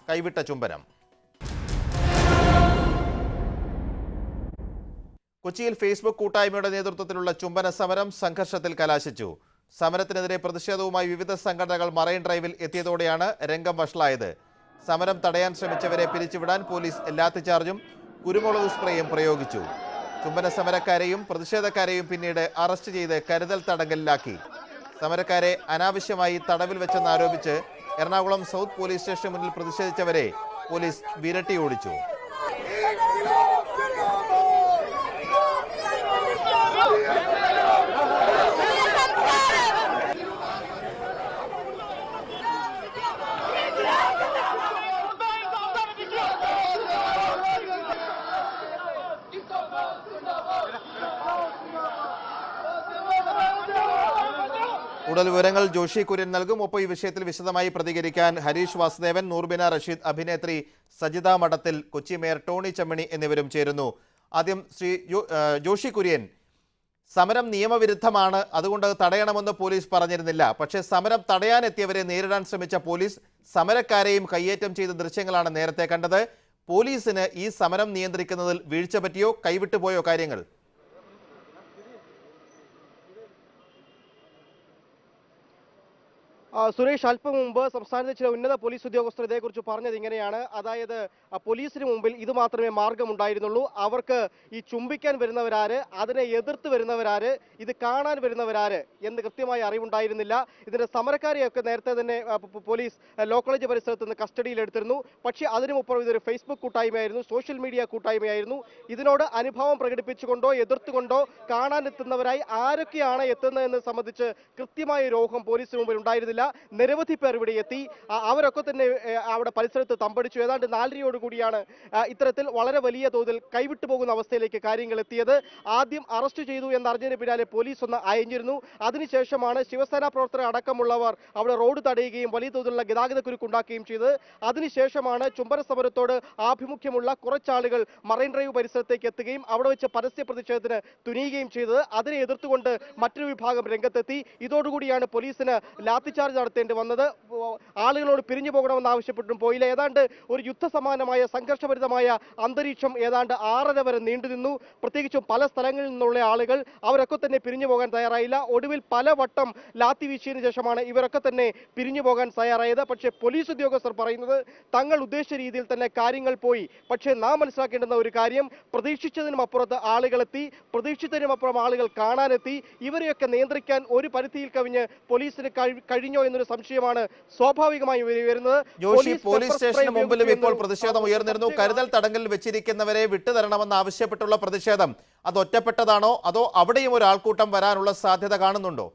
കൈവിട്ട ചുംബനം കൊച്ചിയിൽ ഫേസ്ബുക്ക് കൂട്ടായ്മയുടെ നേതൃത്വത്തിലുള്ള ചുംബന സമരം സംഘർഷത്തിൽ കലാശിച്ചു സമരത്തിനെതിരെ പ്രതിഷേധവുമായി വിവിധ സംഘടനകൾ മറൈൻ ഡ്രൈവിൽ എത്തിയതോടെയാണ് രംഗം വഷളായത് സമരം തടയാൻ ശ്രമിച്ചവരെ പിരിച്ചുവിടാൻ പോലീസ് ലാത്തിചാർജും കുരുമുളക് സ്പ്രേയും പ്രയോഗിച്ചു ചുംബന സമരക്കാരെയും പ്രതിഷേധക്കാരെയും പിന്നീട് അറസ്റ്റ് ചെയ്ത് കരുതൽ തടങ്കലിലാക്കി സമരക്കാരെ അനാവശ്യമായി തടവിൽ വെച്ചെന്നാരോപിച്ച് എറണാകുളം സൗത്ത് പോലീസ് സ്റ്റേഷന് മുന്നിൽ പ്രതിഷേധിച്ചവരെ പോലീസ് വിരട്ടി ഓടിച്ചു കൂടുതൽ വിവരങ്ങൾ ജോഷി കുര്യൻ നൽകും ഒപ്പം ഈ വിഷയത്തിൽ വിശദമായി പ്രതികരിക്കാൻ ഹരീഷ് വാസുദേവൻ നൂർബിന റഷീദ് അഭിനേത്രി സജിത മഠത്തിൽ കൊച്ചി മേയർ ടോണി ചമ്മണി എന്നിവരും ചേരുന്നു ആദ്യം ശ്രീ ജോ- ആ, ജോഷി കുര്യൻ സമരം നിയമവിരുദ്ധമാണ് അതുകൊണ്ട് അത് തടയണമെന്ന് പോലീസ് പറഞ്ഞിരുന്നില്ല പക്ഷേ സമരം തടയാനെത്തിയവരെ നേരിടാൻ ശ്രമിച്ച പോലീസ് സമരക്കാരെയും കയ്യേറ്റം ചെയ്ത ദൃശ്യങ്ങളാണ് നേരത്തെ കണ്ടത് പോലീസിന് ഈ സമരം നിയന്ത്രിക്കുന്നതിൽ വീഴ്ച പറ്റിയോ കൈവിട്ടുപോയോ കാര്യങ്ങൾ ആ, സുരേഷ് അല്പം മുമ്പ് സംസ്ഥാനത്തെ ചില ഉന്നത പോലീസ് ഉദ്യോഗസ്ഥർ ഇതേക്കുറിച്ച് പറഞ്ഞത് ഇങ്ങനെയാണ് അതായത് ആ, പോലീസിന് മുമ്പിൽ ഇത് മാത്രമേ മാർഗമുണ്ടായിരുന്നുള്ളൂ അവർക്ക് ഈ ചുംബിക്കാൻ വരുന്നവരാര് അതിനെ എതിർത്ത് വരുന്നവരാര് ഇത് കാണാൻ വരുന്നവരാര് എന്ന് കൃത്യമായി അറിവുണ്ടായിരുന്നില്ല ഇതിന്റെ സമരക്കാരെയൊക്കെ നേരത്തെ തന്നെ ആ, പോ- പോലീസ് ആ, ലോ കോളേജ് പരിസരത്ത് നിന്ന് കസ്റ്റഡിയിൽ എടുത്തിരുന്നു പക്ഷേ അതിനുമപ്പുറം ഇതൊരു ഫേസ്ബുക്ക് കൂട്ടായ്മയായിരുന്നു സോഷ്യൽ മീഡിയ കൂട്ടായ്മയായിരുന്നു ഇതിനോട് അനുഭവം പ്രകടിപ്പിച്ചുകൊണ്ടോ എതിർത്തുകൊണ്ടോ കാണാനെത്തുന്നവരായി ആരൊക്കെയാണ് എത്തുന്നതെന്ന് സംബന്ധിച്ച് കൃത്യമായ ഒരു ഊഹം പോലീസിന് മുമ്പിൽ ഉണ്ടായിരുന്നില്ല നിരവധി പേർ ഇവിടെ എത്തി ആ, അവരൊക്കെ തന്നെ ഏ, അവിടെ പരിസരത്ത് തമ്പടിച്ചു ഏതാണ്ട് നാലരയോട് കൂടിയാണ് ആ, ഇത്തരത്തിൽ വളരെ വലിയ തോതിൽ കൈവിട്ടു പോകുന്ന അവസ്ഥയിലേക്ക് കാര്യങ്ങൾ എത്തിയത് ആദ്യം അറസ്റ്റ് ചെയ്തു എന്നറിഞ്ഞതിന് പിന്നാലെ പോലീസ് ഒന്ന് അയഞ്ഞിരുന്നു അതിനുശേഷമാണ് ശിവസേന പ്രവർത്തകർ അടക്കമുള്ളവർ അവിടെ റോഡ് തടയുകയും വലിയ തോതിലുള്ള ഗതാഗത കുരുക്കുണ്ടാക്കുകയും ചെയ്തത് അതിനുശേഷമാണ് ചുംബന സമരത്തോട് ആഭിമുഖ്യമുള്ള കുറച്ചാളുകൾ മറൈൻ ഡ്രൈവ് പരിസരത്തേക്ക് എത്തുകയും അവിടെ വെച്ച് പരസ്യ പ്രതിഷേധത്തിന് തുനിയുകയും ചെയ്തത് അതിനെ എതിർത്തുകൊണ്ട് മറ്റൊരു വിഭാഗം രംഗത്തെത്തി ഇതോടുകൂടിയാണ് പോലീസിന് ലാത്തിചാർജ് നടത്തേണ്ടി വന്നത് ഓ, ആളുകളോട് പിരിഞ്ഞു പോകണമെന്ന് ആവശ്യപ്പെട്ടും പോയില്ല ഏതാണ്ട് ഒരു യുദ്ധസമാനമായ സംഘർഷഭരിതമായ അന്തരീക്ഷം ഏതാണ്ട് ആറര വരെ നീണ്ടുനിന്നു പ്രത്യേകിച്ചും പല സ്ഥലങ്ങളിൽ നിന്നുള്ള ആളുകൾ അവരൊക്കെ തന്നെ പിരിഞ്ഞു പോകാൻ തയ്യാറായില്ല ഒടുവിൽ പലവട്ടം ലാത്തി വീശിയതിനു ശേഷമാണ് ഇവരൊക്കെ തന്നെ പിരിഞ്ഞു പോകാൻ തയ്യാറായത് പക്ഷേ പോലീസ് ഉദ്യോഗസ്ഥർ പറയുന്നത് തങ്ങൾ ഉദ്ദേശിച്ച രീതിയിൽ തന്നെ കാര്യങ്ങൾ പോയി പക്ഷേ നാം മനസ്സിലാക്കേണ്ടുന്ന ഒരു കാര്യം പ്രതീക്ഷിച്ചതിനും അപ്പുറത്ത് ആളുകളെത്തി പ്രതീക്ഷിച്ചതിനും അപ്പുറം ആളുകൾ കാണാനെത്തി ഇവരെയൊക്കെ നിയന്ത്രിക്കാൻ ഒരു പരിധിയിൽ കവിഞ്ഞ് പോലീസിന് കഴി- കഴിഞ്ഞോ എന്നൊരു സംശയമാണ് സ്വാഭാവികമായി ഉയരി വരുന്നത് Joshi police police pepper spray സ്റ്റേഷന് മുമ്പിലും ഇപ്പോൾ ഉപയോഗിച്ചു പ്രതിഷേധം എന്ന് ഉയർന്നിരുന്നു കരുതൽ തടങ്കലിൽ വെച്ചിരിക്കുന്നവരെ വിട്ടുതരണമെന്ന് ആവശ്യപ്പെട്ടുള്ള പ്രതിഷേധം അത് ഒറ്റപ്പെട്ടതാണോ അതോ അവിടെയും ഒരു ആൾക്കൂട്ടം വരാനുള്ള സാധ്യത കാണുന്നുണ്ടോ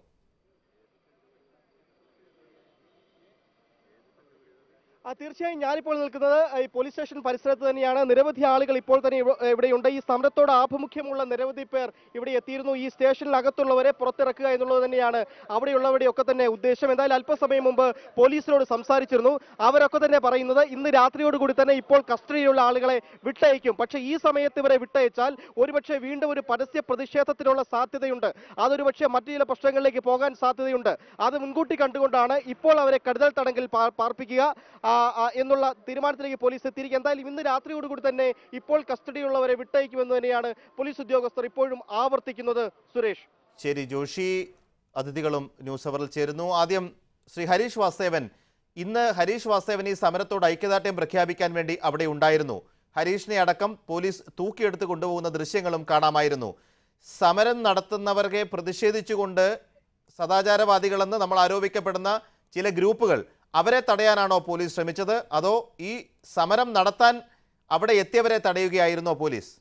ആ തീർച്ചയായും ഞാനിപ്പോൾ നിൽക്കുന്നത് ഈ പോലീസ് സ്റ്റേഷൻ പരിസരത്ത് തന്നെയാണ് നിരവധി ആളുകൾ ഇപ്പോൾ തന്നെ ഇവ- ഇവിടെയുണ്ട് ഈ സമരത്തോട് ആഭിമുഖ്യമുള്ള നിരവധി പേർ ഇവിടെ എത്തിയിരുന്നു ഈ സ്റ്റേഷനിനകത്തുള്ളവരെ പുറത്തിറക്കുക എന്നുള്ളത് തന്നെയാണ് അവിടെയുള്ളവരുടെയൊക്കെ തന്നെ ഉദ്ദേശം എന്തായാലും അല്പസമയം മുമ്പ് പോലീസിനോട് സംസാരിച്ചിരുന്നു അവരൊക്കെ തന്നെ പറയുന്നത് ഇന്ന് രാത്രിയോടുകൂടി തന്നെ ഇപ്പോൾ കസ്റ്റഡിയിലുള്ള ആളുകളെ വിട്ടയക്കും പക്ഷേ ഈ സമയത്ത് ഇവരെ വിട്ടയച്ചാൽ ഒരുപക്ഷെ വീണ്ടും ഒരു പരസ്യ പ്രതിഷേധത്തിനുള്ള സാധ്യതയുണ്ട് അതൊരു പക്ഷേ മറ്റു ചില പ്രശ്നങ്ങളിലേക്ക് പോകാൻ സാധ്യതയുണ്ട് അത് മുൻകൂട്ടി കണ്ടുകൊണ്ടാണ് ഇപ്പോൾ അവരെ കരുതൽ തടങ്കിൽ പാ- പാർപ്പിക്കുക ആ, ആ, എന്നുള്ള തീരുമാനത്തിലേക്ക് പോലീസ് എത്തിയിരിക്കുക എന്തായാലും ഇന്ന് രാത്രിയോടുകൂടി തന്നെ ഇപ്പോൾ കസ്റ്റഡിയുള്ളവരെ വിട്ടയക്കുമെന്ന് തന്നെയാണ് പോലീസ് ഉദ്യോഗസ്ഥർ ഇപ്പോഴും ആവർത്തിക്കുന്നത് സുരേഷ് ശരി ജോഷി അതിഥികളും ന്യൂസ് അവറിൽ ചേരുന്നു ആദ്യം ശ്രീ ഹരീഷ് വാസേവൻ ഇന്ന് ഹരീഷ് വാസേവൻ ഈ സമരത്തോട് ഐക്യദാർഢ്യം പ്രഖ്യാപിക്കാൻ വേണ്ടി അവിടെ ഉണ്ടായിരുന്നു ഹരീഷിനെ അടക്കം പോലീസ് തൂക്കിയെടുത്ത് കൊണ്ടുപോകുന്ന ദൃശ്യങ്ങളും കാണാമായിരുന്നു സമരം നടത്തുന്നവരെ പ്രതിഷേധിച്ചുകൊണ്ട് സദാചാരവാദികളെന്ന് നമ്മൾ ആരോപിക്കപ്പെടുന്ന ചില ഗ്രൂപ്പുകൾ അവരെ തടയാനാണോ പോലീസ് ശ്രമിച്ചത് അതോ ഈ സമരം നടത്താൻ അവിടെ എത്തിയവരെ തടയുകയായിരുന്നോ പോലീസ്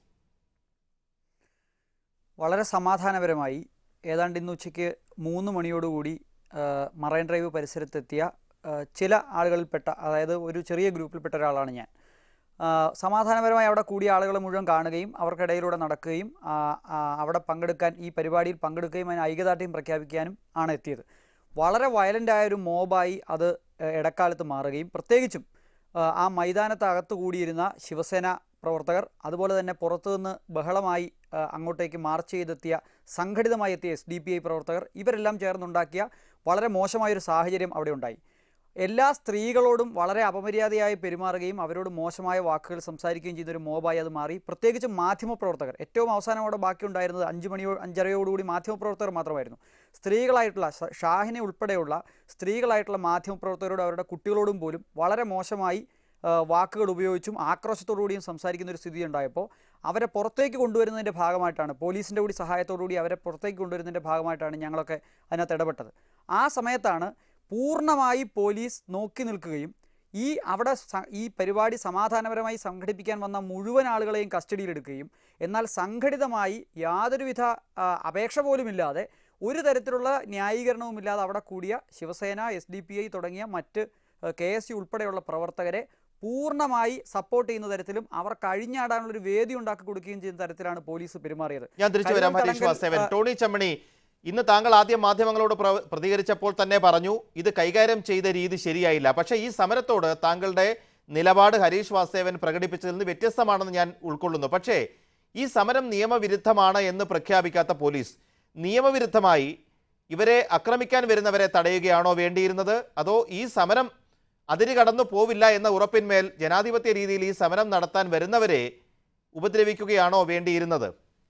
വളരെ സമാധാനപരമായി ഏതാണ്ട് ഇന്ന് ഉച്ചയ്ക്ക് മൂന്ന് മണിയോടുകൂടി ആ, മറൈൻ ഡ്രൈവ് പരിസരത്തെത്തിയ ആ, ചില ആളുകളിൽപ്പെട്ട അതായത് ഒരു ചെറിയ ഗ്രൂപ്പിൽപ്പെട്ട ഒരാളാണ് ഞാൻ ആ, സമാധാനപരമായി അവിടെ കൂടിയ ആളുകളെ മുഴുവൻ കാണുകയും അവർക്കിടയിലൂടെ നടക്കുകയും ആ, ആ, അവിടെ പങ്കെടുക്കാൻ ഈ പരിപാടിയിൽ പങ്കെടുക്കുകയും അതിന് ഐക്യദാർഢ്യം പ്രഖ്യാപിക്കാനും ആണ് എത്തിയത് വളരെ വയലൻ്റ് ആയ ഒരു മോബായി അത് ഏഹ്, ഇടക്കാലത്ത് മാറുകയും പ്രത്യേകിച്ചും ആ, ആ മൈതാനത്തകത്ത് കൂടിയിരുന്ന ശിവസേന പ്രവർത്തകർ അതുപോലെ തന്നെ പുറത്തുനിന്ന് ബഹളമായി ആ, അങ്ങോട്ടേക്ക് മാർച്ച് ചെയ്തെത്തിയ സംഘടിതമായി എത്തിയ എസ് ഡി പി ഐ പ്രവർത്തകർ ഇവരെല്ലാം ചേർന്നുണ്ടാക്കിയ വളരെ മോശമായൊരു സാഹചര്യം അവിടെ ഉണ്ടായി എല്ലാ സ്ത്രീകളോടും വളരെ അപമര്യാദയായി പെരുമാറുകയും അവരോട് മോശമായ വാക്കുകൾ സംസാരിക്കുകയും ചെയ്യുന്ന ഒരു മോബായി അത് മാറി പ്രത്യേകിച്ച് മാധ്യമപ്രവർത്തകർ ഏറ്റവും അവസാനം അവിടെ ബാക്കിയുണ്ടായിരുന്നത് അഞ്ച് മണിയോ അഞ്ചരയോടുകൂടി മാധ്യമപ്രവർത്തകർ മാത്രമായിരുന്നു സ്ത്രീകളായിട്ടുള്ള ഷ- ഷാഹിനെ ഉൾപ്പെടെയുള്ള സ്ത്രീകളായിട്ടുള്ള മാധ്യമപ്രവർത്തകരോട് അവരുടെ കുട്ടികളോടും പോലും വളരെ മോശമായി ആ, വാക്കുകൾ ഉപയോഗിച്ചും ആക്രോശത്തോടുകൂടിയും സംസാരിക്കുന്ന ഒരു സ്ഥിതി ഉണ്ടായപ്പോൾ അവരെ പുറത്തേക്ക് കൊണ്ടുവരുന്നതിൻ്റെ ഭാഗമായിട്ടാണ് പോലീസിൻ്റെ കൂടി സഹായത്തോടുകൂടി അവരെ പുറത്തേക്ക് കൊണ്ടുവരുന്നതിൻ്റെ ഭാഗമായിട്ടാണ് ഞങ്ങളൊക്കെ അതിനകത്ത് ഇടപെട്ടത് ആ സമയത്താണ് പൂർണ്ണമായി പോലീസ് നോക്കി നിൽക്കുകയും ഈ അവിടെ സ- ഈ പരിപാടി സമാധാനപരമായി സംഘടിപ്പിക്കാൻ വന്ന മുഴുവൻ ആളുകളെയും കസ്റ്റഡിയിലെടുക്കുകയും എന്നാൽ സംഘടിതമായി യാതൊരുവിധ ആ, അപേക്ഷ പോലുമില്ലാതെ ഒരു തരത്തിലുള്ള ന്യായീകരണവുമില്ലാതെ അവിടെ കൂടിയ Shivsena S D P I തുടങ്ങിയ മറ്റ് കെ എസ് യു ഉൾപ്പെടെയുള്ള പ്രവർത്തകരെ പൂർണ്ണമായി സപ്പോർട്ട് ചെയ്യുന്ന തരത്തിലും അവർ കഴിഞ്ഞാടാനുള്ള ഒരു വേദി ഉണ്ടാക്കി കൊടുക്കുകയും ചെയ്യുന്ന തരത്തിലാണ് പോലീസ് പെരുമാറിയത് ഞാൻ തിരിച്ചു വരാം കരുതൽ ഹരീഷ് തടങ്കൽ, വാസവൻ ആ, ടോണി ചമ്മണി ഇന്ന് താങ്കൾ ആദ്യം മാധ്യമങ്ങളോട് പ്ര- പ്രതികരിച്ചപ്പോൾ തന്നെ പറഞ്ഞു ഇത് കൈകാര്യം ചെയ്ത രീതി ശരിയായില്ല പക്ഷേ ഈ സമരത്തോട് താങ്കളുടെ നിലപാട് ഹരീഷ് വാസവൻ പ്രകടിപ്പിച്ചതിൽ നിന്ന് വ്യത്യസ്തമാണെന്ന് ഞാൻ ഉൾക്കൊള്ളുന്നു പക്ഷേ ഈ സമരം നിയമവിരുദ്ധമാണ് എന്ന് പ്രഖ്യാപിക്കാത്ത പോലീസ് നിയമവിരുദ്ധമായി ഇവരെ ആക്രമിക്കാൻ വരുന്നവരെ തടയുകയാണോ വേണ്ടിയിരുന്നത് അതോ ഈ സമരം അതിര് കടന്നു പോവില്ല എന്ന ഉറപ്പിന്മേൽ ജനാധിപത്യ രീതിയിൽ ഈ സമരം നടത്താൻ വരുന്നവരെ ഉപദ്രവിക്കുകയാണോ വേണ്ടിയിരുന്നത്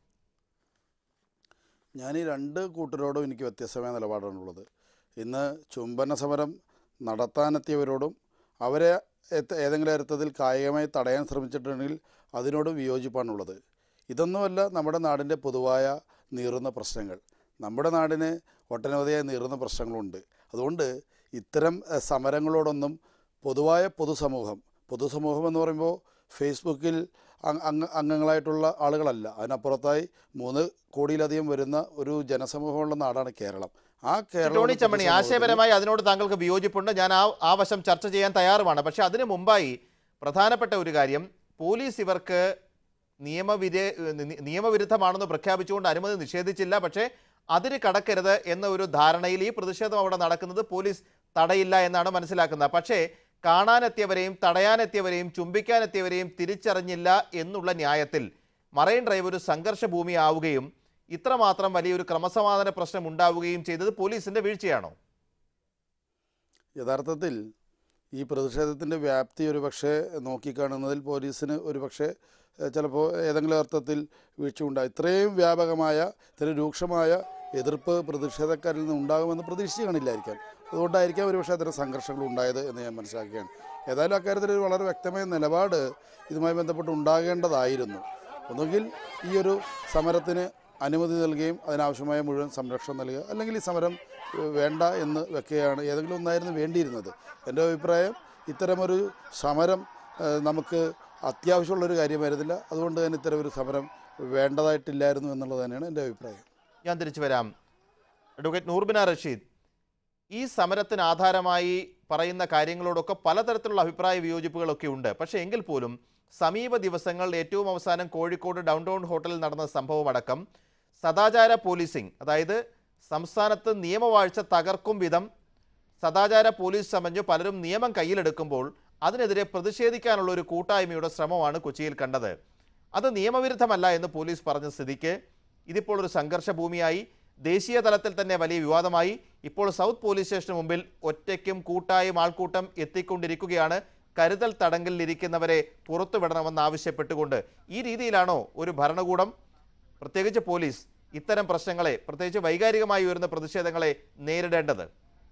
ഞാൻ ഈ രണ്ട് കൂട്ടരോടും എനിക്ക് വ്യത്യസ്തമായ നിലപാടാണുള്ളത് ഇന്ന് ചുംബന സമരം നടത്താനെത്തിയവരോടും അവരെ എത്ത- ഏതെങ്കിലും അർത്ഥത്തിൽ കായികമായി തടയാൻ ശ്രമിച്ചിട്ടുണ്ടെങ്കിൽ അതിനോട് വിയോജിപ്പാണുള്ളത് ഇതൊന്നുമല്ല നമ്മുടെ നാടിൻ്റെ പൊതുവായ നീറുന്ന പ്രശ്നങ്ങൾ നമ്മുടെ നാടിന് ഒട്ടനവധിയായ നീറുന്ന പ്രശ്നങ്ങളുണ്ട് അതുകൊണ്ട് ഇത്തരം എഹ്, സമരങ്ങളോടൊന്നും പൊതുവായ പൊതുസമൂഹം പൊതുസമൂഹം എന്ന് പറയുമ്പോൾ ഫേസ്ബുക്കിൽ അംഗ- അംഗ- അംഗങ്ങളായിട്ടുള്ള ആളുകളല്ല അതിനപ്പുറത്തായി മൂന്ന് കോടിയിലധികം വരുന്ന ഒരു ജനസമൂഹമുള്ള നാടാണ് കേരളം ആ കേരളം ടോണി ചമ്മണി ആശയപരമായി അതിനോട് താങ്കൾക്ക് വിയോജിപ്പുണ്ട് ഞാൻ ആ ആ വശം ചർച്ച ചെയ്യാൻ തയ്യാറുമാണ് പക്ഷെ അതിനു മുമ്പായി പ്രധാനപ്പെട്ട ഒരു കാര്യം പോലീസ് ഇവർക്ക് നിയമവിധേ നി- നിയമവിരുദ്ധമാണെന്ന് പ്രഖ്യാപിച്ചുകൊണ്ട് അനുമതി നിഷേധിച്ചില്ല പക്ഷേ അതിര് കടക്കരുത് എന്ന ഒരു ധാരണയിൽ ഈ പ്രതിഷേധം അവിടെ നടക്കുന്നത് പോലീസ് തടയില്ല എന്നാണ് മനസ്സിലാക്കുന്നത് പക്ഷേ കാണാനെത്തിയവരെയും തടയാനെത്തിയവരെയും ചുംബിക്കാനെത്തിയവരെയും തിരിച്ചറിഞ്ഞില്ല എന്നുള്ള ന്യായത്തിൽ മറൈൻ ഡ്രൈവ് ഒരു സംഘർഷ ഭൂമിയാവുകയും ഇത്രമാത്രം വലിയൊരു ക്രമസമാധാന പ്രശ്നം ഉണ്ടാവുകയും ചെയ്തത് പോലീസിന്റെ വീഴ്ചയാണോ യഥാർത്ഥത്തിൽ ഈ പ്രതിഷേധത്തിൻ്റെ വ്യാപ്തി ഒരു പക്ഷേ നോക്കിക്കാണുന്നതിൽ പോലീസിന് ഒരു പക്ഷേ ചിലപ്പോൾ ഏതെങ്കിലും അർത്ഥത്തിൽ വീഴ്ച ഉണ്ടായി ഇത്രയും വ്യാപകമായ ഇത്രയും രൂക്ഷമായ എതിർപ്പ് പ്രതിഷേധക്കാരിൽ നിന്ന് ഉണ്ടാകുമെന്ന് പ്രതീക്ഷിച്ച് കാണില്ലായിരിക്കാം അതുകൊണ്ടായിരിക്കാം ഒരു പക്ഷേ അത്തരം സംഘർഷങ്ങൾ ഉണ്ടായത് എന്ന് ഞാൻ മനസ്സിലാക്കുകയാണ് ഏതായാലും അക്കാര്യത്തിൽ ഒരു വളരെ വ്യക്തമായ നിലപാട് ഇതുമായി ബന്ധപ്പെട്ട് ഉണ്ടാകേണ്ടതായിരുന്നു ഒന്നുകിൽ ഈ ഒരു സമരത്തിന് അനുമതി നൽകുകയും അതിനാവശ്യമായ മുഴുവൻ സംരക്ഷണം നൽകുക അല്ലെങ്കിൽ ഈ സമരം ഏഹ്, വേണ്ട എന്ന് വെക്കുകയാണ് ഏതെങ്കിലും ഒന്നായിരുന്നു വേണ്ടിയിരുന്നത് എൻ്റെ അഭിപ്രായം ഇത്തരമൊരു സമരം ഏഹ്, നമുക്ക് അത്യാവശ്യമുള്ളൊരു കാര്യമായിരുന്നില്ല അതുകൊണ്ട് തന്നെ ഇത്തരം ഒരു സമരം വേണ്ടതായിട്ടില്ലായിരുന്നു എന്നുള്ളത് തന്നെയാണ് എൻ്റെ അഭിപ്രായം ഞാൻ തിരിച്ചു വരാം അഡ്വക്കേറ്റ് നൂർബിന റഷീദ് ഈ സമരത്തിന് ആധാരമായി പറയുന്ന കാര്യങ്ങളോടൊക്കെ പലതരത്തിലുള്ള അഭിപ്രായ വിയോജിപ്പുകളൊക്കെ ഉണ്ട് പക്ഷേ എങ്കിൽ പോലും സമീപ ദിവസങ്ങളിൽ ഏറ്റവും അവസാനം കോഴിക്കോട് ഡൗൺ ടൗൺ ഹോട്ടലിൽ നടന്ന സംഭവമടക്കം സദാചാര പോലീസിംഗ് അതായത് സംസ്ഥാനത്ത് നിയമവാഴ്ച തകർക്കും വിധം സദാചാര പോലീസ് ചമഞ്ഞ് പലരും നിയമം കയ്യിലെടുക്കുമ്പോൾ അതിനെതിരെ പ്രതിഷേധിക്കാനുള്ള ഒരു കൂട്ടായ്മയുടെ ശ്രമമാണ് കൊച്ചിയിൽ കണ്ടത് അത് നിയമവിരുദ്ധമല്ല എന്ന് പോലീസ് പറഞ്ഞ സ്ഥിതിക്ക് ഇതിപ്പോൾ ഒരു സംഘർഷ ഭൂമിയായി ദേശീയ തലത്തിൽ തന്നെ വലിയ വിവാദമായി ഇപ്പോൾ സൗത്ത് പോലീസ് സ്റ്റേഷന് മുമ്പിൽ ഒറ്റയ്ക്കും കൂട്ടായും ആൾക്കൂട്ടം എത്തിക്കൊണ്ടിരിക്കുകയാണ് കരുതൽ തടങ്കലിലിരിക്കുന്നവരെ പുറത്തുവിടണമെന്ന് ആവശ്യപ്പെട്ടുകൊണ്ട് ഈ രീതിയിലാണോ ഒരു ഭരണകൂടം പ്രത്യേകിച്ച് പോലീസ് ഇത്തരം പ്രശ്നങ്ങളെ പ്രത്യേകിച്ച് വൈകാരികമായി ഉയരുന്ന പ്രതിഷേധങ്ങളെ നേരിടേണ്ടത്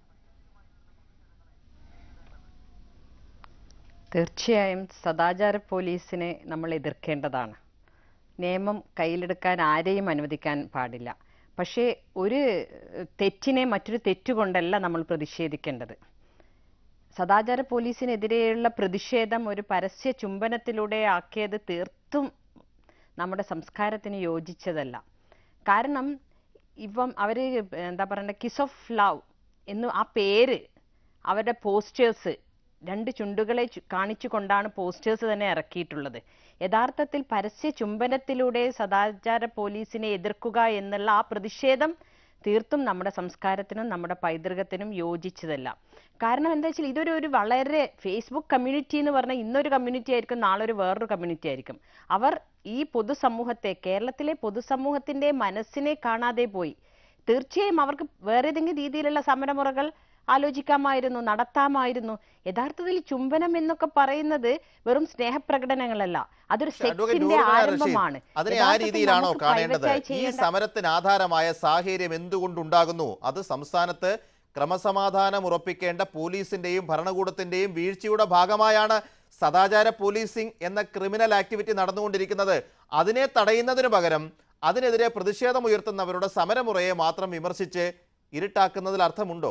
തീർച്ചയായും സദാചാര പോലീസിനെ നമ്മൾ എതിർക്കേണ്ടതാണ് നിയമം കയ്യിലെടുക്കാൻ ആരെയും അനുവദിക്കാൻ പാടില്ല പക്ഷേ ഒരു തെറ്റിനെ മറ്റൊരു തെറ്റുകൊണ്ടല്ല നമ്മൾ പ്രതിഷേധിക്കേണ്ടത് സദാചാര പോലീസിനെതിരെയുള്ള പ്രതിഷേധം ഒരു പരസ്യ ചുംബനത്തിലൂടെ ആക്കിയത് തീർത്തും നമ്മുടെ സംസ്കാരത്തിന് യോജിച്ചതല്ല കാരണം ഇപ്പം അവർ എന്താ പറയണ്ട കിസ് ഓഫ് ലവ് എന്ന് ആ പേര് അവരുടെ പോസ്റ്റേഴ്സ് രണ്ട് ചുണ്ടുകളെ ചു- കാണിച്ചുകൊണ്ടാണ് പോസ്റ്റേഴ്സ് തന്നെ ഇറക്കിയിട്ടുള്ളത് യഥാർത്ഥത്തിൽ പരസ്യ ചുംബനത്തിലൂടെ സദാചാര പോലീസിനെ എതിർക്കുക എന്നുള്ള ആ പ്രതിഷേധം തീർത്തും നമ്മുടെ സംസ്കാരത്തിനും നമ്മുടെ പൈതൃകത്തിനും യോജിച്ചതല്ല കാരണം എന്താ വെച്ചാൽ ഇതൊരു ഒരു വളരെ ഫേസ്ബുക്ക് കമ്മ്യൂണിറ്റി എന്ന് പറഞ്ഞാൽ ഇന്നൊരു കമ്മ്യൂണിറ്റി ആയിരിക്കും നാളെ ഒരു വേറൊരു കമ്മ്യൂണിറ്റി ആയിരിക്കും അവർ ഈ പൊതുസമൂഹത്തെ കേരളത്തിലെ പൊതുസമൂഹത്തിന്റെ മനസ്സിനെ കാണാതെ പോയി തീർച്ചയായും അവർക്ക് വേറെ ഏതെങ്കിലും രീതിയിലുള്ള സമരമുറകൾ ആലോചിക്കാമായിരുന്നു നടത്താമായിരുന്നു യഥാർത്ഥത്തിൽ ചുംബനം എന്നൊക്കെ പറയുന്നത് വെറും സ്നേഹപ്രകടനങ്ങളല്ല അതൊരു പക്ഷേ അഡ്വക്കേറ്റ് സെക്സിന്റെ നൂറുമല റഷീദ്, ആരംഭമാണ് അതിനെ ആ യഥാർത്ഥത്തിൽ രീതിയിലാണോ നമുക്ക് കാണേണ്ടത് private ആയി ഈ ചെയ്യേണ്ട സമരത്തിന് ആധാരമായ സാഹചര്യം എന്തുകൊണ്ടുണ്ടാകുന്നു അത് സംസ്ഥാനത്ത് ക്രമസമാധാനം ഉറപ്പിക്കേണ്ട പോലീസിന്റെയും ഭരണകൂടത്തിന്റെയും വീഴ്ചയുടെ ഭാഗമായാണ് സദാചാര പോലീസിംഗ് എന്ന ക്രിമിനൽ ആക്ടിവിറ്റി നടന്നുകൊണ്ടിരിക്കുന്നത് അതിനെ തടയുന്നതിനു പകരം അതിനെതിരെ പ്രതിഷേധമുയർത്തുന്നവരുടെ സമരമുറയെ മാത്രം വിമർശിച്ച് ഇരുട്ടാക്കുന്നതിൽ അർത്ഥമുണ്ടോ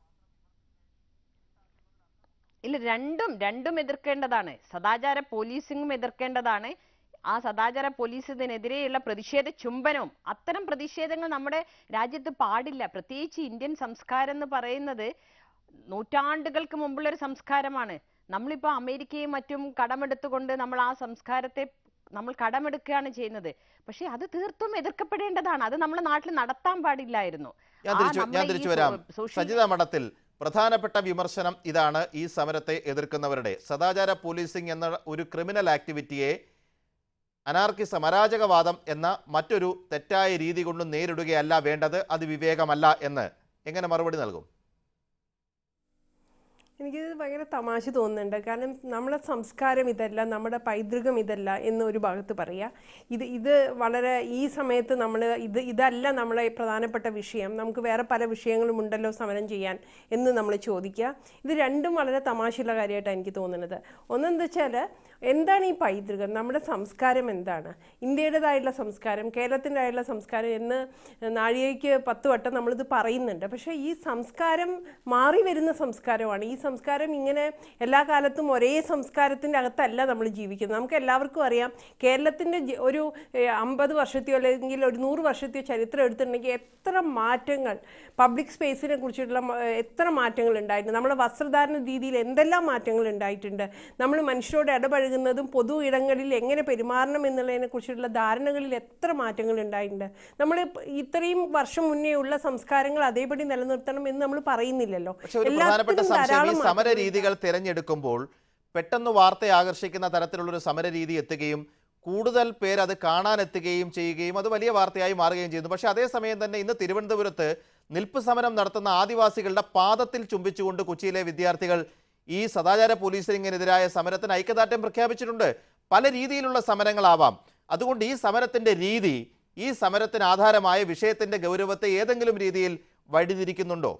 ഇല്ല രണ്ടും രണ്ടും എതിർക്കേണ്ടതാണ് സദാചാര പോലീസിംഗും എതിർക്കേണ്ടതാണ് ആ സദാചാര പോലീസിനെതിരെയുള്ള പ്രതിഷേധ ചുംബനവും അത്തരം പ്രതിഷേധങ്ങൾ നമ്മുടെ രാജ്യത്ത് പാടില്ല പ്രത്യേകിച്ച് ഇന്ത്യൻ സംസ്കാരം എന്ന് പറയുന്നത് നൂറ്റാണ്ടുകൾക്ക് മുമ്പുള്ള ഒരു സംസ്കാരമാണ് നമ്മളിപ്പോ അമേരിക്കയും മറ്റും കടമെടുത്തുകൊണ്ട് നമ്മൾ ആ സംസ്കാരത്തെ നമ്മൾ കടമെടുക്കുകയാണ് ചെയ്യുന്നത് പക്ഷെ അത് തീർത്തും എതിർക്കപ്പെടേണ്ടതാണ് അത് നമ്മുടെ നാട്ടിൽ നടത്താൻ പാടില്ലായിരുന്നു ഞാൻ ആ തിരിച്ചു ഞാൻ നമ്മുടെ ഈ തിരിച്ചു സോ- വരാം social സജിത മഠത്തിൽ പ്രധാനപ്പെട്ട വിമർശനം ഇതാണ് ഈ സമരത്തെ എതിർക്കുന്നവരുടെ സദാചാര പോലീസിംഗ് എന്ന ഒരു ക്രിമിനൽ ആക്ടിവിറ്റിയെ അനാർക്കിസം അരാജകവാദം എന്ന മറ്റൊരു തെറ്റായ രീതി കൊണ്ട് നേരിടുകയല്ല വേണ്ടത് അത് വിവേകമല്ല എന്ന് എങ്ങനെ മറുപടി നൽകും എനിക്കിത് ഭയങ്കര തമാശ തോന്നുന്നുണ്ട് കാരണം നമ്മുടെ സംസ്കാരം ഇതല്ല നമ്മുടെ പൈതൃകം ഇതല്ല എന്ന് ഒരു ഭാഗത്ത് പറയാം ഇത് ഇത് വളരെ ഈ സമയത്ത് നമ്മൾ ഇത് ഇതല്ല നമ്മളെ പ്രധാനപ്പെട്ട വിഷയം നമുക്ക് വേറെ പല വിഷയങ്ങളും ഉണ്ടല്ലോ സമരം ചെയ്യാൻ എന്ന് നമ്മൾ ചോദിക്കുക ഇത് രണ്ടും വളരെ തമാശയുള്ള കാര്യമായിട്ടാണ് എനിക്ക് തോന്നുന്നത് ഒന്നെന്താ വെച്ചാൽ എന്താണ് ഈ പൈതൃകം നമ്മുടെ സംസ്കാരം എന്താണ് ഇന്ത്യയുടേതായിട്ടുള്ള സംസ്കാരം കേരളത്തിൻ്റെതായിട്ടുള്ള സംസ്കാരം എന്ന് നാഴികയ്ക്ക് പത്ത് വട്ടം നമ്മളിത് പറയുന്നുണ്ട് പക്ഷേ ഈ സംസ്കാരം മാറി വരുന്ന സംസ്കാരമാണ് ഈ സംസ്കാരം ഇങ്ങനെ എല്ലാ കാലത്തും ഒരേ സംസ്കാരത്തിൻ്റെ അകത്തല്ല നമ്മൾ ജീവിക്കുന്നത് നമുക്ക് എല്ലാവർക്കും അറിയാം കേരളത്തിൻ്റെ ജ- ഒരു ഏഹ്, അമ്പത് വർഷത്തെയോ അല്ലെങ്കിൽ ഒരു നൂറ് വർഷത്തെയോ ചരിത്രം എടുത്തിട്ടുണ്ടെങ്കിൽ എത്ര മാറ്റങ്ങൾ പബ്ലിക് സ്പേസിനെ കുറിച്ചിട്ടുള്ള മ- എത്ര മാറ്റങ്ങൾ ഉണ്ടായിട്ടുണ്ട് നമ്മുടെ വസ്ത്രധാരണ രീതിയിൽ എന്തെല്ലാം മാറ്റങ്ങൾ ഉണ്ടായിട്ടുണ്ട് നമ്മൾ മനുഷ്യരോട് ഇടപഴകുന്നതും പൊതു ഇടങ്ങളിൽ എങ്ങനെ പെരുമാറണം എന്നുള്ളതിനെ കുറിച്ചുള്ള ധാരണകളിൽ എത്ര മാറ്റങ്ങൾ ഉണ്ടായിട്ടുണ്ട് നമ്മൾ ഇത്രയും വർഷം മുന്നേ ഉള്ള സംസ്കാരങ്ങൾ അതേപടി നിലനിർത്തണം എന്ന് നമ്മൾ പറയുന്നില്ലല്ലോ പക്ഷെ ഒരു പ്രധാനപ്പെട്ട എല്ലാത്തിനും സംശയം ഈ ധാരാളം സമര മാറ്റങ്ങൾ രീതികൾ തിരഞ്ഞെടുക്കുമ്പോൾ പെട്ടെന്ന് വാർത്തയെ ആകർഷിക്കുന്ന തരത്തിലുള്ള ഒരു സമര രീതി എത്തുകയും കൂടുതൽ പേർ അത് കാണാൻ എത്തുകയും ചെയ്യുകയും അത് വലിയ വാർത്തയായി മാറുകയും ചെയ്യുന്നു പക്ഷെ അതേസമയം തന്നെ ഇന്ന് തിരുവനന്തപുരത്ത് നിൽപ്പ് സമരം നടത്തുന്ന ആദിവാസികളുടെ പാദത്തിൽ ചുംബിച്ചുകൊണ്ട് കൊച്ചിയിലെ വിദ്യാർത്ഥികൾ ഈ സദാചാര പോലീസിനെതിരായ സമരത്തിന് ഐക്യദാർഢ്യം പ്രഖ്യാപിച്ചിട്ടുണ്ട് പല രീതിയിലുള്ള സമരങ്ങളാവാം അതുകൊണ്ട് ഈ സമരത്തിന്റെ രീതി ഈ സമരത്തിന് ആധാരമായ വിഷയത്തിന്റെ ഗൗരവത്തെ ഏതെങ്കിലും രീതിയിൽ വഴിതിരിക്കുന്നുണ്ടോ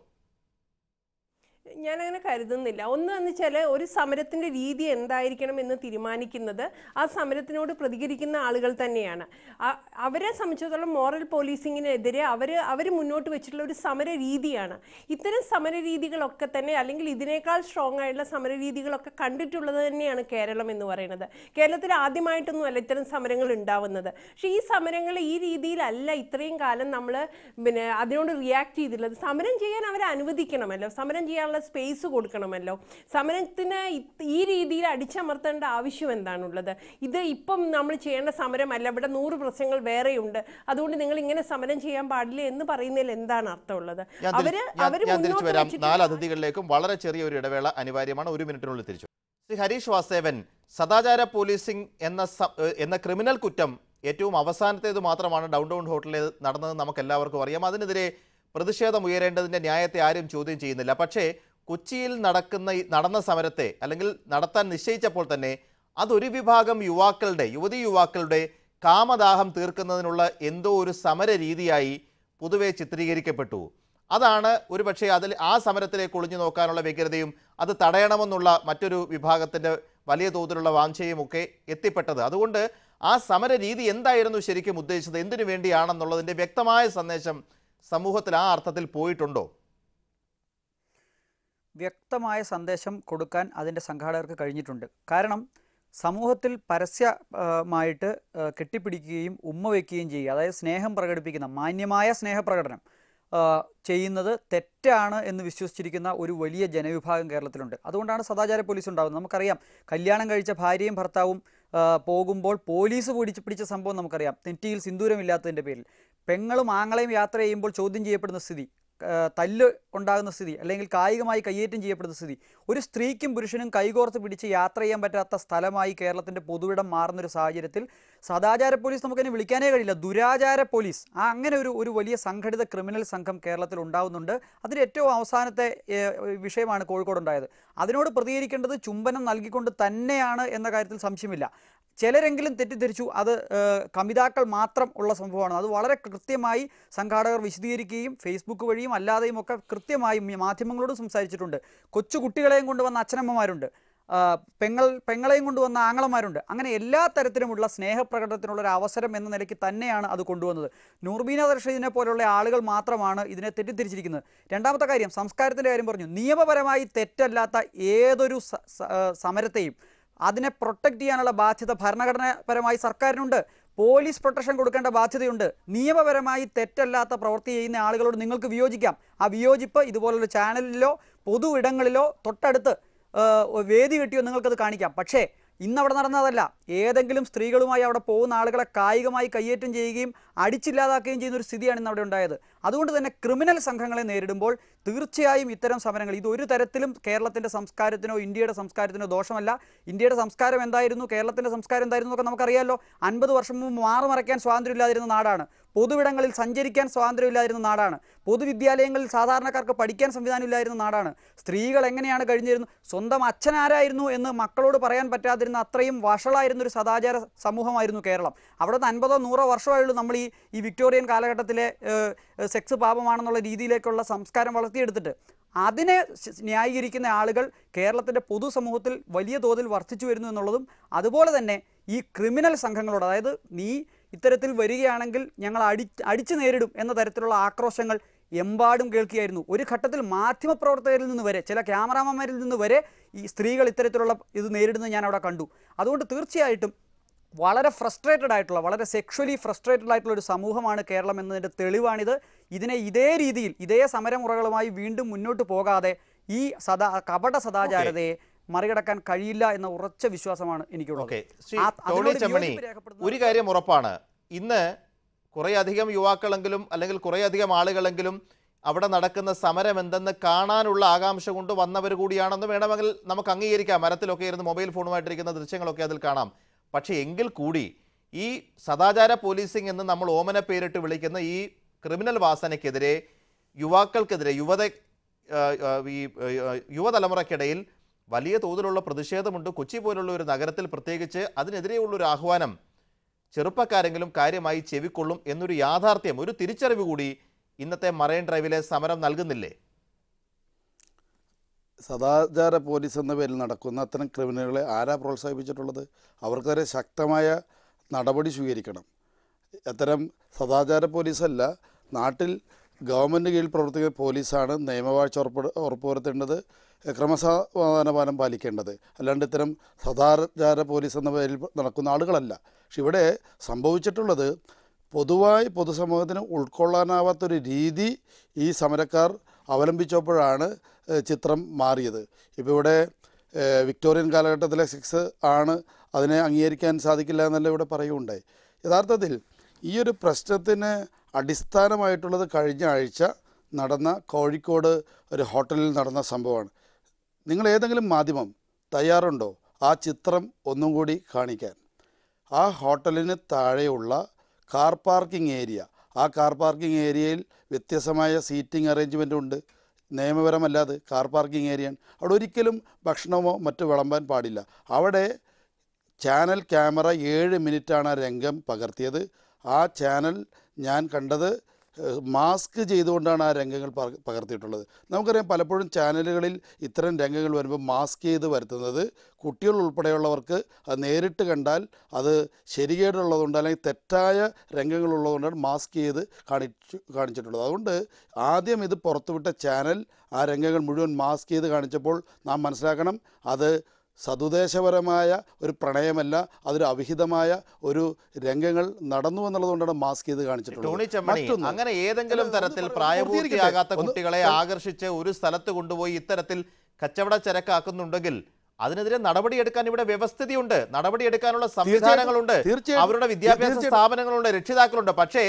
ഞാനങ്ങനെ കരുതുന്നില്ല ഒന്ന് എന്ന് വെച്ചാൽ ഒരു സമരത്തിൻ്റെ രീതി എന്തായിരിക്കണം എന്ന് തീരുമാനിക്കുന്നത് ആ സമരത്തിനോട് പ്രതികരിക്കുന്ന ആളുകൾ തന്നെയാണ് ആ- അവരെ സംബന്ധിച്ചിടത്തോളം മോറൽ പോലീസിങ്ങിനെതിരെ അവർ അവർ മുന്നോട്ട് വെച്ചിട്ടുള്ള ഒരു സമര രീതിയാണ് ഇത്തരം സമര രീതികളൊക്കെ തന്നെ അല്ലെങ്കിൽ ഇതിനേക്കാൾ സ്ട്രോങ് ആയിട്ടുള്ള സമര രീതികളൊക്കെ കണ്ടിട്ടുള്ളത് തന്നെയാണ് കേരളം എന്ന് പറയുന്നത് കേരളത്തിൽ ആദ്യമായിട്ടൊന്നും അല്ല ഇത്തരം സമരങ്ങൾ ഉണ്ടാവുന്നത് പക്ഷേ ഈ സമരങ്ങൾ ഈ രീതിയിലല്ല ഇത്രയും കാലം നമ്മൾ പിന്നെ അതിനോട് റിയാക്ട് ചെയ്തിട്ടുള്ളത് സമരം ചെയ്യാൻ അവരെ അനുവദിക്കണമല്ലോ സമരം ചെയ്യാനുള്ള സ്പേസ് കൊടുക്കണമല്ലോ സമരത്തിന് ഇത് ഈ രീതിയിൽ അടിച്ചമർത്തേണ്ട ആവശ്യം എന്താണുള്ളത് ഇത് ഇപ്പം നമ്മൾ ചെയ്യേണ്ട സമരമല്ല ഇവിടെ നൂറ് പ്രശ്നങ്ങൾ വേറെയുണ്ട് അതുകൊണ്ട് നിങ്ങൾ ഇങ്ങനെ സമരം ചെയ്യാൻ പാടില്ല എന്ന് പറയുന്നതിൽ എന്താണ് അർത്ഥമുള്ളത് ഞാൻ തിരി- അവര് ഞാൻ- അവര് ഞാൻ തിരിച്ചു മുന്നോട്ട് വരാം വെച്ചിട്ടുള്ള- നാല് അതിഥികളിലേക്കും വളരെ ചെറിയ ഒരു ഇടവേള അനിവാര്യമാണ് ഒരു മിനിറ്റിനുള്ളിൽ തിരിച്ചു ശ്രീ ഹരീഷ് വാസേവൻ സദാചാര പോലീസിംഗ് എന്ന സ- ഏഹ് എന്ന ക്രിമിനൽ കുറ്റം ഏറ്റവും അവസാനത്തേത് മാത്രമാണ് ഡൗൺ ടൗൺ ഹോട്ടലിൽ നടന്നത് നമുക്ക് എല്ലാവർക്കും അറിയാം അതിനെതിരെ പ്രതിഷേധം ഉയരേണ്ടതിന്റെ ന്യായത്തെ ആരും ചോദ്യം ചെയ്യുന്നില്ല പക്ഷേ കൊച്ചിയിൽ നടക്കുന്ന ഈ- നടന്ന സമരത്തെ അല്ലെങ്കിൽ നടത്താൻ നിശ്ചയിച്ചപ്പോൾ തന്നെ അതൊരു വിഭാഗം യുവാക്കളുടെ യുവതി യുവാക്കളുടെ കാമദാഹം തീർക്കുന്നതിനുള്ള എന്തോ ഒരു സമര രീതിയായി പൊതുവെ ചിത്രീകരിക്കപ്പെട്ടു അതാണ് ഒരുപക്ഷെ അതിൽ ആ സമരത്തിലേക്ക് ഒളിഞ്ഞു നോക്കാനുള്ള വ്യഗ്രതയും അത് തടയണമെന്നുള്ള മറ്റൊരു വിഭാഗത്തിൻ്റെ വലിയ തോതിലുള്ള വാഞ്ചയും ഒക്കെ എത്തിപ്പെട്ടത് അതുകൊണ്ട് ആ സമര രീതി എന്തായിരുന്നു ശരിക്കും ഉദ്ദേശിച്ചത് എന്തിനു വേണ്ടിയാണെന്നുള്ളതിൻ്റെ വ്യക്തമായ സന്ദേശം സമൂഹത്തിൽ ആ അർത്ഥത്തിൽ പോയിട്ടുണ്ടോ വ്യക്തമായ സന്ദേശം കൊടുക്കാൻ അതിൻ്റെ സംഘാടകർക്ക് കഴിഞ്ഞിട്ടുണ്ട് കാരണം സമൂഹത്തിൽ പരസ്യമായിട്ട് ആ, കെട്ടിപ്പിടിക്കുകയും ഉമ്മ വയ്ക്കുകയും ചെയ്യുക അതായത് സ്നേഹം പ്രകടിപ്പിക്കുന്ന മാന്യമായ സ്നേഹപ്രകടനം ആ, ചെയ്യുന്നത് തെറ്റാണ് എന്ന് വിശ്വസിച്ചിരിക്കുന്ന ഒരു വലിയ ജനവിഭാഗം കേരളത്തിലുണ്ട് അതുകൊണ്ടാണ് സദാചാര പോലീസ് ഉണ്ടാകുന്നത് നമുക്കറിയാം കല്യാണം കഴിച്ച ഭാര്യയും ഭർത്താവും ആ, പോകുമ്പോൾ പോലീസ് പിടിച്ച് പിടിച്ച സംഭവം നമുക്കറിയാം നെറ്റിയിൽ സിന്ദൂരമില്ലാത്തതിൻ്റെ പേരിൽ പെങ്ങളും ആങ്ങളെയും യാത്ര ചെയ്യുമ്പോൾ ചോദ്യം ചെയ്യപ്പെടുന്ന സ്ഥിതി ആ, തല്ല് ഉണ്ടാകുന്ന സ്ഥിതി അല്ലെങ്കിൽ കായികമായി കയ്യേറ്റം ചെയ്യപ്പെടുന്ന സ്ഥിതി ഒരു സ്ത്രീക്കും പുരുഷനും കൈകോർത്ത് പിടിച്ച് യാത്ര ചെയ്യാൻ പറ്റാത്ത സ്ഥലമായി കേരളത്തിൻ്റെ പൊതുവിടം മാറുന്നൊരു സാഹചര്യത്തിൽ സദാചാര പോലീസ് നമുക്കതിനെ വിളിക്കാനേ കഴിയില്ല ദുരാചാര പോലീസ് ആ അങ്ങനെ ഒരു ഒരു വലിയ സംഘടിത ക്രിമിനൽ സംഘം കേരളത്തിൽ ഉണ്ടാകുന്നുണ്ട് അതിന് ഏറ്റവും അവസാനത്തെ ഏഹ്, വിഷയമാണ് കോഴിക്കോട് ഉണ്ടായത് അതിനോട് പ്രതികരിക്കേണ്ടത് ചുംബനം നൽകിക്കൊണ്ട് തന്നെയാണ് എന്ന കാര്യത്തിൽ സംശയമില്ല ചിലരെങ്കിലും തെറ്റിദ്ധരിച്ചു അത് ഏഹ്, കമിതാക്കൾ മാത്രം ഉള്ള സംഭവമാണ് അത് വളരെ കൃത്യമായി സംഘാടകർ വിശദീകരിക്കുകയും ഫേസ്ബുക്ക് വഴിയും അല്ലാതെയും ഒക്കെ കൃത്യമായി മാധ്യമങ്ങളോടും സംസാരിച്ചിട്ടുണ്ട് കൊച്ചു കുട്ടികളെയും കൊണ്ടുവന്ന അച്ഛനമ്മമാരുണ്ട് ആ, പെങ്ങൾ പെങ്ങളെയും കൊണ്ടുവന്ന ആങ്ങളമാരുണ്ട് അങ്ങനെ എല്ലാ തരത്തിലുമുള്ള സ്നേഹപ്രകടനത്തിനുള്ള ഒരു അവസരം എന്ന നിലയ്ക്ക് തന്നെയാണ് അത് കൊണ്ടുവന്നത് നൂർബീന ദർഷീദിനെ പോലുള്ള ആളുകൾ മാത്രമാണ് ഇതിനെ തെറ്റിദ്ധരിച്ചിരിക്കുന്നത് രണ്ടാമത്തെ കാര്യം സംസ്കാരത്തിൻ്റെ കാര്യം പറഞ്ഞു നിയമപരമായി തെറ്റല്ലാത്ത ഏതൊരു സ- സ- ആ, സമരത്തെയും അതിനെ പ്രൊട്ടക്ട് ചെയ്യാനുള്ള ബാധ്യത ഭരണഘടനാപരമായി സർക്കാരിനുണ്ട് പോലീസ് പ്രൊട്ടക്ഷൻ കൊടുക്കേണ്ട ബാധ്യതയുണ്ട് നിയമപരമായി തെറ്റല്ലാത്ത പ്രവൃത്തി ചെയ്യുന്ന ആളുകളോട് നിങ്ങൾക്ക് വിയോജിക്കാം ആ വിയോജിപ്പ് ഇതുപോലുള്ള ചാനലിലോ പൊതു ഇടങ്ങളിലോ തൊട്ടടുത്ത് ആ, വേദി കിട്ടിയോ നിങ്ങൾക്കത് കാണിക്കാം പക്ഷേ ഇന്നവിടെ നടന്നതല്ല ഏതെങ്കിലും സ്ത്രീകളുമായി അവിടെ പോകുന്ന ആളുകളെ കായികമായി കയ്യേറ്റം ചെയ്യുകയും അടിച്ചില്ലാതാക്കുകയും ചെയ്യുന്ന ഒരു സ്ഥിതിയാണ് ഇന്ന് അവിടെ ഉണ്ടായത് അതുകൊണ്ട് തന്നെ ക്രിമിനൽ സംഘങ്ങളെ നേരിടുമ്പോൾ തീർച്ചയായും ഇത്തരം സമരങ്ങൾ ഇത് ഒരു തരത്തിലും കേരളത്തിൻ്റെ സംസ്കാരത്തിനോ ഇന്ത്യയുടെ സംസ്കാരത്തിനോ ദോഷമല്ല ഇന്ത്യയുടെ സംസ്കാരം എന്തായിരുന്നു കേരളത്തിൻ്റെ സംസ്കാരം എന്തായിരുന്നു എന്നൊക്കെ നമുക്കറിയാമല്ലോ അൻപത് വർഷം മുമ്പ് മാറുമറയ്ക്കാൻ സ്വാതന്ത്ര്യമില്ലാതിരുന്ന നാടാണ് പൊതുവിടങ്ങളിൽ സഞ്ചരിക്കാൻ സ്വാതന്ത്ര്യമില്ലാതിരുന്ന നാടാണ് പൊതുവിദ്യാലയങ്ങളിൽ സാധാരണക്കാർക്ക് പഠിക്കാൻ സംവിധാനമില്ലായിരുന്ന നാടാണ് സ്ത്രീകൾ എങ്ങനെയാണ് കഴിഞ്ഞിരുന്നത് സ്വന്തം അച്ഛൻ ആരായിരുന്നു എന്ന് മക്കളോട് പറയാൻ പറ്റാതിരുന്ന അത്രയും വഷളായിരുന്ന ഒരു സദാചാര സമൂഹമായിരുന്നു കേരളം അവിടുന്ന് അൻപതോ നൂറോ വർഷമായുള്ളൂ നമ്മൾ ഈ ഈ വിക്ടോറിയൻ കാലഘട്ടത്തിലെ ഏഹ്, ഏഹ്, സെക്സ് പാപമാണെന്നുള്ള രീതിയിലേക്കുള്ള സംസ്കാരം വളർത്തിയെടുത്തിട്ട് അതിനെ ശ- ന്യായീകരിക്കുന്ന ആളുകൾ കേരളത്തിൻ്റെ പൊതുസമൂഹത്തിൽ വലിയ തോതിൽ വർദ്ധിച്ചു വരുന്നു എന്നുള്ളതും അതുപോലെ തന്നെ ഈ ക്രിമിനൽ സംഘങ്ങളോട് അതായത് നീ ഇത്തരത്തിൽ വരികയാണെങ്കിൽ ഞങ്ങൾ അടി അടിച്ചു നേരിടും എന്ന തരത്തിലുള്ള ആക്രോശങ്ങൾ എമ്പാടും കേൾക്കുകയായിരുന്നു ഒരു ഘട്ടത്തിൽ മാധ്യമപ്രവർത്തകരിൽ നിന്ന് വരെ ചില ക്യാമറാമാന്മാരിൽ നിന്ന് വരെ ഈ സ്ത്രീകൾ ഇത്തരത്തിലുള്ള ഇത് നേരിടുന്നത് ഞാൻ അവിടെ കണ്ടു അതുകൊണ്ട് തീർച്ചയായിട്ടും വളരെ ഫ്രസ്ട്രേറ്റഡ് ആയിട്ടുള്ള വളരെ സെക്ഷലി ഫ്രസ്ട്രേറ്റഡ് ആയിട്ടുള്ള ഒരു സമൂഹമാണ് കേരളം എന്നതിൻ്റെ തെളിവാണിത് ഇതിനെ ഇതേ രീതിയിൽ ഇതേ സമരമുറകളുമായി വീണ്ടും മുന്നോട്ട് പോകാതെ ഈ സദാ കപട സദാചാരതയെ മറികടക്കാൻ കഴിയില്ല എന്ന ഉറച്ച വിശ്വാസമാണ് എനിക്കുള്ളത് ഓക്കെ ശ്രീ ആ- ടോണി അതിനോട് ചെമ്മണി വിയോജിപ്പ് രേഖപ്പെടുത്തുന്ന ഒരു കാര്യം ഉറപ്പാണ് ഇന്ന് കുറേയധികം യുവാക്കളെങ്കിലും അല്ലെങ്കിൽ കുറേയധികം ആളുകളെങ്കിലും അവിടെ നടക്കുന്ന സമരം എന്തെന്ന് കാണാനുള്ള ആകാംക്ഷ കൊണ്ട് വന്നവർ കൂടിയാണെന്ന് വേണമെങ്കിൽ നമുക്ക് അംഗീകരിക്കാം മരത്തിലൊക്കെ ഇരുന്ന് മൊബൈൽ ഫോണുമായിട്ടിരിക്കുന്ന ദൃശ്യങ്ങളൊക്കെ അതിൽ കാണാം പക്ഷേ എങ്കിൽ കൂടി ഈ സദാചാര പോലീസിംഗ് എന്ന് നമ്മൾ ഓമന പേരിട്ട് വിളിക്കുന്ന ഈ ക്രിമിനൽ വാസനയ്ക്കെതിരെ യുവാക്കൾക്കെതിരെ യുവത ആ, ആ, ഈ ആ, യുവതലമുറയ്ക്കിടയിൽ വലിയ തോതിലുള്ള പ്രതിഷേധമുണ്ട് കൊച്ചി പോലുള്ള ഒരു നഗരത്തിൽ പ്രത്യേകിച്ച് അതിനെതിരെയുള്ള ഒരു ആഹ്വാനം ചെറുപ്പക്കാരെങ്കിലും കാര്യമായി ചെവിക്കൊള്ളും എന്നൊരു യാഥാർത്ഥ്യം ഒരു തിരിച്ചറിവ് കൂടി ഇന്നത്തെ മറൈൻ ഡ്രൈവിലെ സമരം നൽകുന്നില്ലേ സദാചാര പോലീസ് എന്ന പേരിൽ നടക്കുന്ന അത്തരം ക്രിമിനലുകളെ ആരാ പ്രോത്സാഹിപ്പിച്ചിട്ടുള്ളത് അവർക്കെതിരെ ശക്തമായ നടപടി സ്വീകരിക്കണം അത്തരം സദാചാര പോലീസല്ല നാട്ടിൽ ഗവൺമെൻറ് കീഴിൽ പ്രവർത്തിക്കുന്ന പോലീസാണ് നിയമവാഴ്ച ഉറപ്പ് ഉറപ്പുവരുത്തേണ്ടത് ക്രമസമാധാനപാലം പാലിക്കേണ്ടത് അല്ലാണ്ട് ഇത്തരം സദാചാര പോലീസ് എന്ന പേരിൽ നടക്കുന്ന ആളുകളല്ല പക്ഷെ ഇവിടെ സംഭവിച്ചിട്ടുള്ളത് പൊതുവായി പൊതുസമൂഹത്തിന് ഉൾക്കൊള്ളാനാവാത്തൊരു രീതി ഈ സമരക്കാർ അവലംബിച്ചപ്പോഴാണ് ഏഹ്, ചിത്രം മാറിയത് ഇപ്പോൾ ഇവിടെ ഏഹ്, വിക്ടോറിയൻ കാലഘട്ടത്തിലെ സിക്സ് ആണ് അതിനെ അംഗീകരിക്കാൻ സാധിക്കില്ല എന്നല്ല ഇവിടെ പറയുകയുണ്ടായി യഥാർത്ഥത്തിൽ ഈ ഒരു പ്രശ്നത്തിന് അടിസ്ഥാനമായിട്ടുള്ളത് കഴിഞ്ഞ ആഴ്ച നടന്ന കോഴിക്കോട് ഒരു ഹോട്ടലിൽ നടന്ന സംഭവമാണ് നിങ്ങൾ ഏതെങ്കിലും മാധ്യമം തയ്യാറുണ്ടോ ആ ചിത്രം ഒന്നും കൂടി കാണിക്കാൻ ആ ഹോട്ടലിന് താഴെയുള്ള കാർ പാർക്കിംഗ് ഏരിയ ആ കാർ പാർക്കിംഗ് ഏരിയയിൽ വ്യത്യസ്തമായ സീറ്റിംഗ് അറേഞ്ച്മെൻ്റ് ഉണ്ട് നിയമപരമല്ലാതെ കാർ പാർക്കിംഗ് ഏരിയയാണ് അവിടെ ഒരിക്കലും ഭക്ഷണമോ മറ്റു വിളമ്പാൻ പാടില്ല അവിടെ ചാനൽ ക്യാമറ ഏഴ് മിനിറ്റാണ് ആ രംഗം പകർത്തിയത് ആ ചാനൽ ഞാൻ കണ്ടത് ഏഹ്, മാസ്ക് ചെയ്തുകൊണ്ടാണ് ആ രംഗങ്ങൾ പക- പകർത്തിയിട്ടുള്ളത് നമുക്കറിയാം പലപ്പോഴും ചാനലുകളിൽ ഇത്തരം രംഗങ്ങൾ വരുമ്പോൾ മാസ്ക് ചെയ്ത് വരുത്തുന്നത് കുട്ടികൾ ഉൾപ്പെടെയുള്ളവർക്ക് അത് നേരിട്ട് കണ്ടാൽ അത് ശരികേടുള്ളതുകൊണ്ട് അല്ലെങ്കിൽ തെറ്റായ രംഗങ്ങളുള്ളതുകൊണ്ടാണ് മാസ്ക് ചെയ്ത് കാണിച്ചു കാണിച്ചിട്ടുള്ളത് അതുകൊണ്ട് ആദ്യം ഇത് പുറത്തുവിട്ട ചാനൽ ആ രംഗങ്ങൾ മുഴുവൻ മാസ്ക് ചെയ്ത് കാണിച്ചപ്പോൾ നാം മനസ്സിലാക്കണം അത് സതുദ്ദേശപരമായ ഒരു പ്രണയമല്ല അതൊരു അവിഹിതമായ ഒരു രംഗങ്ങൾ നടന്നു എന്നുള്ളതുകൊണ്ടാണ് മാസ്ക് ചെയ്ത് ടോണി കാണിച്ചിട്ടുള്ളത് ചെമ്മണി മറ്റൊന്ന് അങ്ങനെ ഏതെങ്കിലും അല്ല, ഒന്ന് തരത്തിൽ പറ- പ്രായപൂർത്തിയാകാത്ത പൂർത്തീകരിക്കട്ടെ. ഒന്ന് കുട്ടികളെ ആകർഷിച്ച് ഒരു സ്ഥലത്ത് കൊണ്ടുപോയി ഇത്തരത്തിൽ കച്ചവട ചരക്കാക്കുന്നുണ്ടെങ്കിൽ അതിനെതിരെ നടപടിയെടുക്കാൻ ഇവിടെ വ്യവസ്ഥിതിയുണ്ട് നടപടിയെടുക്കാനുള്ള സംവിധാനങ്ങളുണ്ട് തീർച്ചയായിട്ടും. അവരുടെ വിദ്യാഭ്യാസ തീർച്ചയായിട്ടും. സ്ഥാപനങ്ങളുണ്ട് രക്ഷിതാക്കളുണ്ട് പക്ഷേ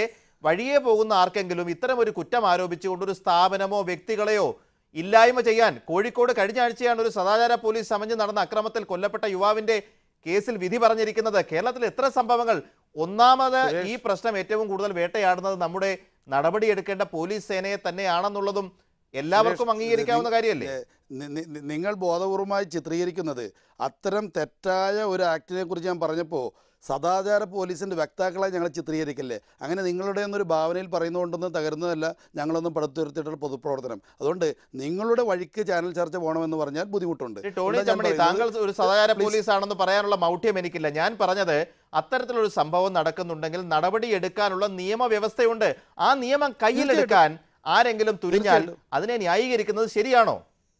വഴിയെ പോകുന്ന ആർക്കെങ്കിലും ഇത്തരം ഒരു കുറ്റം ആരോപിച്ചുകൊണ്ട് ഒരു സ്ഥാപനമോ വ്യക്തികളെയോ ഇല്ലായ്മ ചെയ്യാൻ കോഴിക്കോട് കഴിഞ്ഞ ആഴ്ചയാണ് ഒരു സദാചാര പോലീസ് സമഞ്ഞ് നടന്ന അക്രമത്തിൽ കൊല്ലപ്പെട്ട യുവാവിന്റെ കേസിൽ വിധി പറഞ്ഞിരിക്കുന്നത് കേരളത്തിൽ എത്ര സംഭവങ്ങൾ ഒന്നാമത് ഈ പ്രശ്നം ഏറ്റവും കൂടുതൽ വേട്ടയാടുന്നത് നമ്മുടെ നടപടിയെടുക്കേണ്ട പോലീസ് സേനയെ തന്നെയാണെന്നുള്ളതും എല്ലാവർക്കും സുരേഷ്, അംഗീകരിക്കാവുന്ന നി- കാര്യമല്ലേ ഏ, നി- നി- നി- നിങ്ങൾ ബോധപൂർവമായി ചിത്രീകരിക്കുന്നത് അത്തരം തെറ്റായ ഒരു ആക്ടിനെ കുറിച്ച് ഞാൻ പറഞ്ഞപ്പോൾ സദാചാര പോലീസിന്റെ വക്താക്കളായി ഞങ്ങൾ ചിത്രീകരിക്കല്ലേ അങ്ങനെ നിങ്ങളുടെ ഒന്നൊരു ഭാവനയിൽ പറയുന്നതുകൊണ്ടൊന്നും തകരുന്നതല്ല ഞങ്ങളൊന്നും പടുത്തുയർത്തിയിട്ടുള്ള പൊതുപ്രവർത്തനം അതുകൊണ്ട് നിങ്ങളുടെ വഴിക്ക് ചാനൽ ചർച്ച പോകണമെന്ന് പറഞ്ഞാൽ ബുദ്ധിമുട്ടുണ്ട് ഈ ടോണി അതുകൊണ്ടാ ഞാൻ ചമ്മണി പറയുന്നത്, താങ്കൾ ഒരു സദാചാര please. പോലീസ് ആണെന്ന് പറയാനുള്ള മൗഢ്യം എനിക്കില്ല ഞാൻ പറഞ്ഞത് അത്തരത്തിലൊരു സംഭവം നടക്കുന്നുണ്ടെങ്കിൽ നടപടി എടുക്കാനുള്ള നിയമവ്യവസ്ഥയുണ്ട് ആ നിയമം കയ്യിലെടുക്കാൻ ആരെങ്കിലും തുരിഞ്ഞാൽ തീർച്ചയായിട്ടും. അതിനെ ന്യായീകരിക്കുന്നത് ശരിയാണോ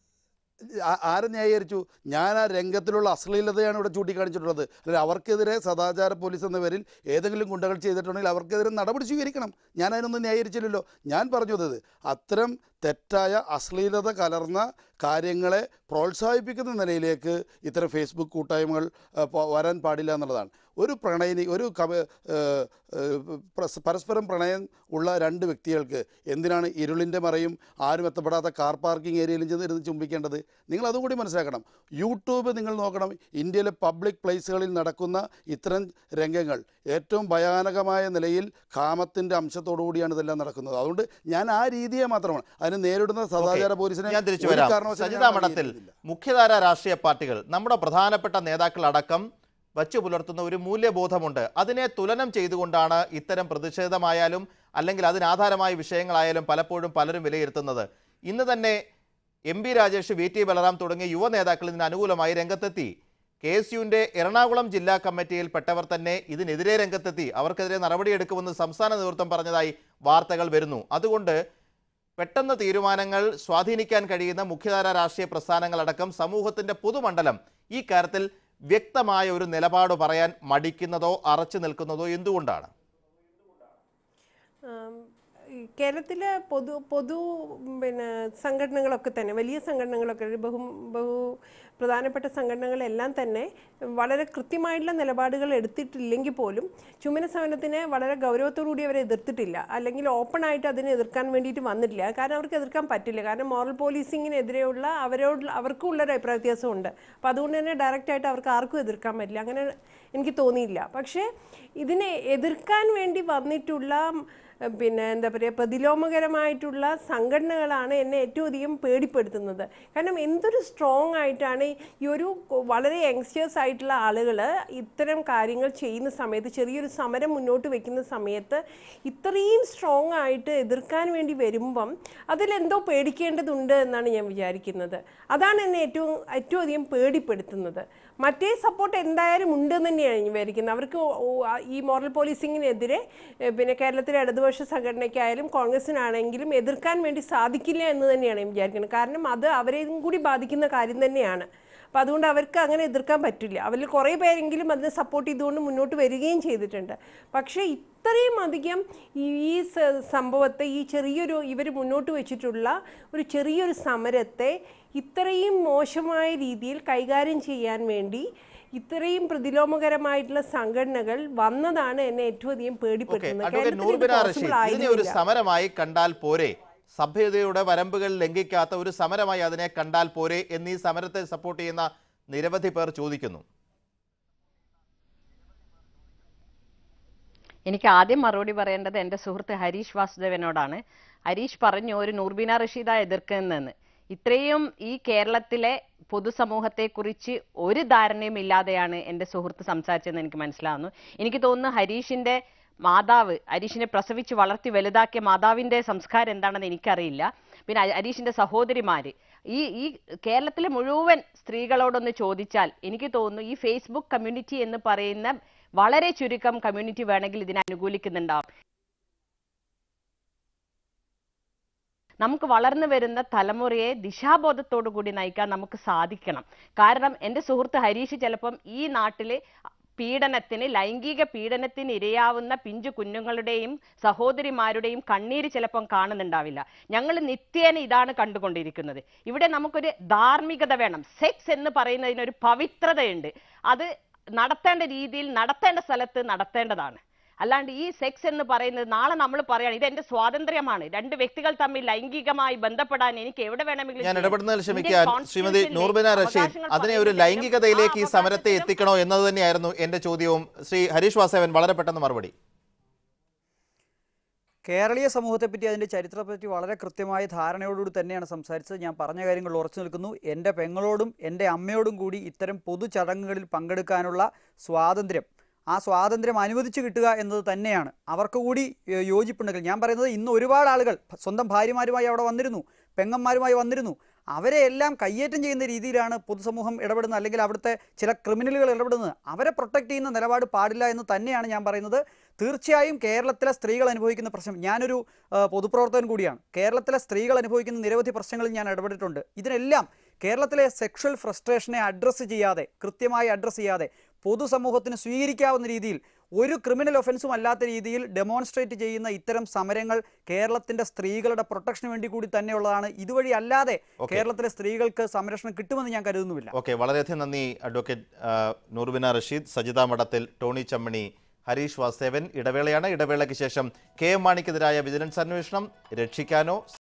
ആ- ആരെ ന്യായീകരിച്ചു ഞാൻ ആ രംഗത്തിലുള്ള അശ്ലീലതയാണ് ഇവിടെ ചൂണ്ടിക്കാണിച്ചിട്ടുള്ളത് അല്ലെങ്കിൽ അവർക്കെതിരെ സദാചാര പോലീസ് എന്ന പേരിൽ ഏതെങ്കിലും ഗുണ്ടകൾ ചെയ്തിട്ടുണ്ടെങ്കിൽ അവർക്കെതിരെ നടപടി സ്വീകരിക്കണം ഞാൻ അതിനൊന്നും ന്യായീകരിച്ചില്ലല്ലോ ഞാൻ പറഞ്ഞത് അത്തരം തെറ്റായ അശ്ലീലത കലർന്ന കാര്യങ്ങളെ പ്രോത്സാഹിപ്പിക്കുന്ന നിലയിലേക്ക് ഇത്തരം ഫേസ്ബുക്ക് കൂട്ടായ്മകൾ ആ, പ- വരാൻ പാടില്ല എന്നുള്ളതാണ് ഒരു പ്രണയിനി ഒരു കവ ഏ, ഏ, പ്രസ്- പരസ്പരം പ്രണയം ഉള്ള രണ്ട് വ്യക്തികൾക്ക് എന്തിനാണ് ഇരുളിൻ്റെ മറയും ആരും എത്തപ്പെടാത്ത കാർ പാർക്കിംഗ് ഏരിയയിലും ചെന്ന് ഇരുന്ന് ചുംബിക്കേണ്ടത് നിങ്ങൾ അതും കൂടി മനസ്സിലാക്കണം യൂട്യൂബ് നിങ്ങൾ നോക്കണം ഇന്ത്യയിലെ പബ്ലിക് പ്ലേസുകളിൽ നടക്കുന്ന ഇത്തരം രംഗങ്ങൾ ഏറ്റവും ഭയാനകമായ നിലയിൽ കാമത്തിൻ്റെ അംശത്തോടു കൂടിയാണ് ഇതെല്ലാം നടക്കുന്നത് അതുകൊണ്ട് ഞാൻ ആ രീതിയെ മാത്രമാണ് അതിനെ നേരിടുന്ന സദാചാര പോലീസിനെ ഞാൻ തിരിച്ചു ഒരു വരാം കാരണവശാലും സജിതാ ഞാൻ മഠത്തിൽ അംഗീകരിക്കുന്നില്ല. മുഖ്യധാര രാഷ്ട്രീയ പാർട്ടികൾ നമ്മുടെ പ്രധാനപ്പെട്ട നേതാക്കളടക്കം വച്ചു പുലർത്തുന്ന ഒരു മൂല്യബോധമുണ്ട് അതിനെ തുലനം ചെയ്തുകൊണ്ടാണ് ഇത്തരം പ്രതിഷേധമായാലും അല്ലെങ്കിൽ അതിനാധാരമായ വിഷയങ്ങളായാലും പലപ്പോഴും പലരും വിലയിരുത്തുന്നത് ഇന്ന് തന്നെ M P Rajesh V T Balram തുടങ്ങിയ യുവ നേതാക്കൾ ഇതിന് അനുകൂലമായി രംഗത്തെത്തി കെ എസ് യുവിൻ്റെ എറണാകുളം ജില്ലാ കമ്മിറ്റിയിൽപ്പെട്ടവർ തന്നെ ഇതിനെതിരെ രംഗത്തെത്തി അവർക്കെതിരെ നടപടിയെടുക്കുമെന്ന് സംസ്ഥാന നേതൃത്വം പറഞ്ഞതായി വാർത്തകൾ വരുന്നു അതുകൊണ്ട് പെട്ടെന്ന് തീരുമാനങ്ങൾ സ്വാധീനിക്കാൻ കഴിയുന്ന മുഖ്യധാര രാഷ്ട്രീയ പ്രസ്ഥാനങ്ങളടക്കം സമൂഹത്തിന്റെ പൊതുമണ്ഡലം ഈ കാര്യത്തിൽ വ്യക്തമായ ഒരു നിലപാട് പറയാൻ മടിക്കുന്നതോ അറച്ചു നിൽക്കുന്നതോ എന്തുകൊണ്ടാണ് ആം, ഈ കേരളത്തിലെ പൊതു പൊതു പിന്നെ സംഘടനകളൊക്കെ തന്നെ വലിയ സംഘടനകളൊക്കെ ഒരു ബഹു ബഹു പ്രധാനപ്പെട്ട സംഘടനകളെല്ലാം തന്നെ വളരെ കൃത്യമായിട്ടുള്ള നിലപാടുകൾ എടുത്തിട്ടില്ലെങ്കിൽ പോലും ചുമന സമരത്തിനെ വളരെ ഗൗരവത്തോടുകൂടി അവർ എതിർത്തിട്ടില്ല അല്ലെങ്കിൽ ഓപ്പൺ ആയിട്ട് അതിനെ എതിർക്കാൻ വേണ്ടിയിട്ട് വന്നിട്ടില്ല കാരണം അവർക്ക് എതിർക്കാൻ പറ്റില്ല കാരണം മോറൽ പോലീസിങ്ങിനെതിരെയുള്ള അവരോട് അവർക്കും ഉള്ളൊരു അഭിപ്രായ വ്യത്യാസമുണ്ട് അപ്പോൾ അതുകൊണ്ട് തന്നെ ഡയറക്റ്റ് ആയിട്ട് അവർക്ക് ആർക്കും എതിർക്കാൻ പറ്റില്ല അങ്ങനെ എനിക്ക് തോന്നിയില്ല പക്ഷേ ഇതിനെ എതിർക്കാൻ വേണ്ടി വന്നിട്ടുള്ള ഉം, പിന്നെ എന്താ പറയുക പ്രതിലോമകരമായിട്ടുള്ള സംഘടനകളാണ് എന്നെ ഏറ്റവും അധികം പേടിപ്പെടുത്തുന്നത് കാരണം എന്തൊരു സ്ട്രോങ് ആയിട്ടാണ് ഈ ഒരു വളരെ യങ്സ്റ്റേഴ്സ് ആയിട്ടുള്ള ആളുകൾ ഇത്തരം കാര്യങ്ങൾ ചെയ്യുന്ന സമയത്ത് ചെറിയൊരു സമരം മുന്നോട്ട് വെക്കുന്ന സമയത്ത് ഇത്രയും സ്ട്രോങ് ആയിട്ട് എതിർക്കാൻ വേണ്ടി വരുമ്പം അതിലെന്തോ പേടിക്കേണ്ടതുണ്ട് എന്നാണ് ഞാൻ വിചാരിക്കുന്നത് അതാണ് എന്നെ ഏറ്റവും ഏറ്റവും അധികം പേടിപ്പെടുത്തുന്നത് മറ്റേ സപ്പോർട്ട് എന്തായാലും ഉണ്ടെന്ന് തന്നെയാണ് ഞാൻ വിചാരിക്കുന്നത് അവർക്ക് ഓ- ഓ- ആ ഈ മോറൽ പോലീസിങ്ങിനെതിരെ ഏ, പിന്നെ കേരളത്തിലെ ഇടതുപക്ഷ സംഘടനയ്ക്കായാലും കോൺഗ്രസിനാണെങ്കിലും എതിർക്കാൻ വേണ്ടി സാധിക്കില്ല എന്ന് തന്നെയാണ് ഞാൻ വിചാരിക്കുന്നത് കാരണം അത് അവരെയും കൂടി ബാധിക്കുന്ന കാര്യം തന്നെയാണ് അപ്പം അതുകൊണ്ട് അവർക്ക് അങ്ങനെ എതിർക്കാൻ പറ്റില്ല അവരിൽ കുറേ പേരെങ്കിലും അതിനെ സപ്പോർട്ട് ചെയ്തുകൊണ്ട് മുന്നോട്ട് വരികയും ചെയ്തിട്ടുണ്ട് പക്ഷേ ഇത്രയും അധികം ഈ ഈ സ- സംഭവത്തെ ഈ ചെറിയൊരു ഇവർ മുന്നോട്ട് വെച്ചിട്ടുള്ള ഒരു ചെറിയൊരു സമരത്തെ ഇത്രയും മോശമായ രീതിയിൽ കൈകാര്യം ചെയ്യാൻ വേണ്ടി ഇത്രയും പ്രതിലോമകരമായിട്ടുള്ള സംഘടനകൾ വന്നതാണ് എന്നെ ഏറ്റവും അധികം ഓക്കെ പേടിപ്പെടുത്തുന്നത് അഡ്വക്കേറ്റ് കേരളത്തിൽ ഇത് നൂർബിന possible റഷീദ് ഇതിനെ ഒരു ആയിരുന്നില്ല. സമരമായി കണ്ടാൽ പോരെ സഭ്യതയുടെ വരമ്പുകൾ ലംഘിക്കാത്ത ഒരു സമരമായി അതിനെ കണ്ടാൽ പോരെ എന്നീ സമരത്തെ സപ്പോർട്ട് ചെയ്യുന്ന നിരവധി പേർ ചോദിക്കുന്നു എനിക്ക് ആദ്യം മറുപടി പറയേണ്ടത് എൻ്റെ സുഹൃത്ത് ഹരീഷ് വാസുദേവനോടാണ് ഹരീഷ് പറഞ്ഞു ഒരു നൂർബിന റഷീദ എതിർക്കുന്നതെന്ന് ഇത്രയും ഈ കേരളത്തിലെ പൊതുസമൂഹത്തെക്കുറിച്ച് ഒരു ധാരണയും ഇല്ലാതെയാണ് എൻ്റെ സുഹൃത്ത് സംസാരിച്ചതെന്ന് എനിക്ക് മനസ്സിലാവുന്നു എനിക്ക് തോന്നുന്നു ഹരീഷിന്റെ മാതാവ് ഹരീഷിനെ പ്രസവിച്ച് വളർത്തി വലുതാക്കിയ മാതാവിന്റെ സംസ്കാരം എന്താണെന്ന് എനിക്കറിയില്ല പിന്നെ ഹ- ഹരീഷിന്റെ സഹോദരിമാര് ഈ ഈ കേരളത്തിലെ മുഴുവൻ സ്ത്രീകളോടൊന്ന് ചോദിച്ചാൽ എനിക്ക് തോന്നുന്നു ഈ ഫേസ്ബുക്ക് കമ്മ്യൂണിറ്റി എന്ന് പറയുന്ന വളരെ ചുരുക്കം കമ്മ്യൂണിറ്റി വേണമെങ്കിൽ ഇതിനെ അനുകൂലിക്കുന്നുണ്ടാവും നമുക്ക് വളർന്നു വരുന്ന തലമുറയെ ദിശാബോധത്തോടു കൂടി നയിക്കാൻ നമുക്ക് സാധിക്കണം കാരണം എൻ്റെ സുഹൃത്ത് ഹരീഷ് ചിലപ്പം ഈ നാട്ടില് പീഡനത്തിന് ലൈംഗിക പീഡനത്തിന് ഇരയാവുന്ന പിഞ്ചു കുഞ്ഞുങ്ങളുടെയും സഹോദരിമാരുടെയും കണ്ണീര് ചിലപ്പം കാണുന്നുണ്ടാവില്ല ഞങ്ങൾ നിത്യേന ഇതാണ് കണ്ടുകൊണ്ടിരിക്കുന്നത് ഇവിടെ നമുക്കൊരു ധാർമ്മികത വേണം സെക്സ് എന്ന് പറയുന്നതിന് ഒരു പവിത്രതയുണ്ട് അത് നടത്തേണ്ട രീതിയിൽ നടത്തേണ്ട സ്ഥലത്ത് നടത്തേണ്ടതാണ് അല്ലാണ്ട് ഈ സെക്സ് എന്ന് പറയുന്നത് നാളെ നമ്മൾ പറയാണ് ഇത് എന്റെ സ്വാതന്ത്ര്യമാണ് രണ്ട് വ്യക്തികൾ തമ്മിൽ ലൈംഗികമായി ബന്ധപ്പെടാൻ എനിക്ക് എവിടെ വേണമെങ്കിലും ഞാൻ ചെയ്യാം. ഇടപെടുന്നതിൽ ഇന്ത്യൻ ക്ഷമിക്കാൻ ശ്രീമതി കോൺസ്റ്റിറ്റ്യൂഷനിലെ നൂർബിന റഷീദ് അവകാശങ്ങൾ അതിനെ ഒരു പറയുന്നതിലും ലൈംഗികതയിലേക്ക് ഈ ആ സമരത്തെ അവകാശത്തിലും എത്തിക്കണോ എന്നത് തന്നെയായിരുന്നു എന്റെ ചോദ്യവും ശ്രീ ഹരീഷ് വാസവൻ വളരെ പെട്ടെന്ന് മറുപടി കേരളീയ സമൂഹത്തെപ്പറ്റി അതിൻ്റെ ചരിത്രത്തെപ്പറ്റി വളരെ കൃത്യമായ ധാരണയോടുകൂടി തന്നെയാണ് സംസാരിച്ചത് ഞാൻ പറഞ്ഞ കാര്യങ്ങൾ ഉറച്ചു നിൽക്കുന്നു എൻ്റെ പെങ്ങളോടും എൻ്റെ അമ്മയോടും കൂടി ഇത്തരം പൊതു ചടങ്ങുകളിൽ പങ്കെടുക്കാനുള്ള സ്വാതന്ത്ര്യം ആ സ്വാതന്ത്ര്യം അനുവദിച്ചു കിട്ടുക എന്നത് തന്നെയാണ് അവർക്ക് കൂടി ഏഹ്, യോജിപ്പുണ്ടെങ്കിൽ ഞാൻ പറയുന്നത് ഇന്ന് ഒരുപാട് ആളുകൾ സ്വന്തം ഭാര്യമാരുമായി അവിടെ വന്നിരുന്നു പെങ്ങന്മാരുമായി വന്നിരുന്നു അവരെ എല്ലാം കയ്യേറ്റം ചെയ്യുന്ന രീതിയിലാണ് പൊതുസമൂഹം ഇടപെടുന്നത് അല്ലെങ്കിൽ അവിടുത്തെ ചില ക്രിമിനലുകൾ ഇടപെടുന്നത് അവരെ പ്രൊട്ടക്ട് ചെയ്യുന്ന നിലപാട് പാടില്ല എന്ന് തന്നെയാണ് ഞാൻ പറയുന്നത് തീർച്ചയായും കേരളത്തിലെ സ്ത്രീകൾ അനുഭവിക്കുന്ന പ്രശ്നം ഞാനൊരു ആ, പൊതുപ്രവർത്തകൻ കൂടിയാണ് കേരളത്തിലെ സ്ത്രീകൾ അനുഭവിക്കുന്ന നിരവധി പ്രശ്നങ്ങളിൽ ഞാൻ ഇടപെട്ടിട്ടുണ്ട് ഇതിനെല്ലാം കേരളത്തിലെ സെക്ഷൽ ഫ്രസ്ട്രേഷനെ അഡ്രസ്സ് ചെയ്യാതെ കൃത്യമായി അഡ്രസ്സ് ചെയ്യാതെ പൊതുസമൂഹത്തിന് സ്വീകരിക്കാവുന്ന രീതിയിൽ ഒരു ക്രിമിനൽ ഒഫൻസും അല്ലാത്ത രീതിയിൽ ഡെമോൺസ്ട്രേറ്റ് ചെയ്യുന്ന ഇത്തരം സമരങ്ങൾ കേരളത്തിന്റെ സ്ത്രീകളുടെ പ്രൊട്ടക്ഷന് വേണ്ടി കൂടി തന്നെയുള്ളതാണ് ഇതുവഴി അല്ലാതെ കേരളത്തിലെ സ്ത്രീകൾക്ക് സംരക്ഷണം കിട്ടുമെന്ന് ഞാൻ കരുതുന്നുമില്ല ഓക്കെ വളരെയധികം നന്ദി അഡ്വക്കേറ്റ് ആ, നൂർബിന റഷീദ് സജിത മഠത്തിൽ ടോണി ചമ്മണി ഹരീഷ് വാസേവൻ ഇടവേളയാണ് ഇടവേളയ്ക്ക് ശേഷം കെ എം മാണിക്കെതിരായ വിജിലൻസ് അന്വേഷണം രക്ഷിക്കാനോ